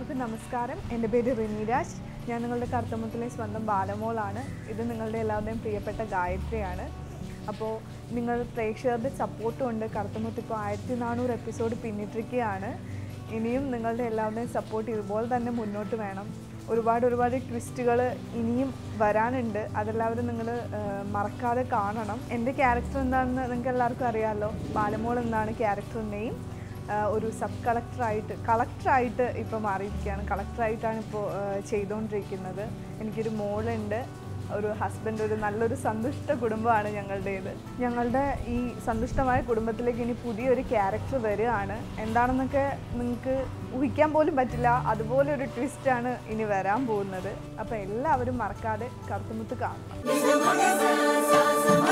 എല്ലാവർക്കും നമസ്കാരം എൻ്റെ പേര് റിനിരാജ് ഞാൻ നിങ്ങളുടെ കർത്തമത്തിലെ സ്വന്തം ബാലമോളാണ് ഇത് നിങ്ങളുടെ എല്ലാവരുടെയും പ്രിയപ്പെട്ട ഗായത്രിയാണ് അപ്പോൾ നിങ്ങൾ പ്രേക്ഷകരുടെ സപ്പോർട്ട് കൊണ്ട് കറുത്തമുത്ത് ഇപ്പോൾ ആയിരത്തി നാനൂറ് എപ്പിസോഡ് പിന്നിട്ടിരിക്കുകയാണ് ഇനിയും നിങ്ങളുടെ എല്ലാവരുടെയും സപ്പോർട്ട് ഇതുപോലെ തന്നെ മുന്നോട്ട് വേണം ഒരുപാട് ഒരുപാട് ട്വിസ്റ്റുകൾ ഇനിയും വരാനുണ്ട് അതെല്ലാവരും നിങ്ങൾ മറക്കാതെ കാണണം എൻ്റെ ക്യാരക്ടർ എന്താണെന്ന് നിങ്ങൾക്ക് എല്ലാവർക്കും അറിയാമല്ലോ ബാലമോൾ എന്നാണ് ക്യാരക്ടർ നെയിം ആഹ് ഒരു സബ് കളക്ടറായിട്ട് കളക്ടറായിട്ട് ഇപ്പോൾ മാറിയിരിക്കുകയാണ് കളക്ടറായിട്ടാണ് ഇപ്പോൾ ചെയ്തുകൊണ്ടിരിക്കുന്നത് എനിക്കൊരു മോളുണ്ട് ഒരു ഹസ്ബൻഡ് ഒരു നല്ലൊരു സന്തുഷ്ട കുടുംബമാണ് ഞങ്ങളുടേത് ഞങ്ങളുടെ ഈ സന്തുഷ്ടമായ കുടുംബത്തിലേക്ക് ഇനി പുതിയൊരു ക്യാരക്ടർ വരികയാണ് എന്താണെന്നൊക്കെ നിങ്ങൾക്ക് ഊഹിക്കാൻ പോലും പറ്റില്ല അതുപോലെ ഒരു ട്വിസ്റ്റാണ് ഇനി വരാൻ പോകുന്നത് അപ്പോൾ എല്ലാവരും മറക്കാതെ കറുത്തുമുത്ത് കാണണം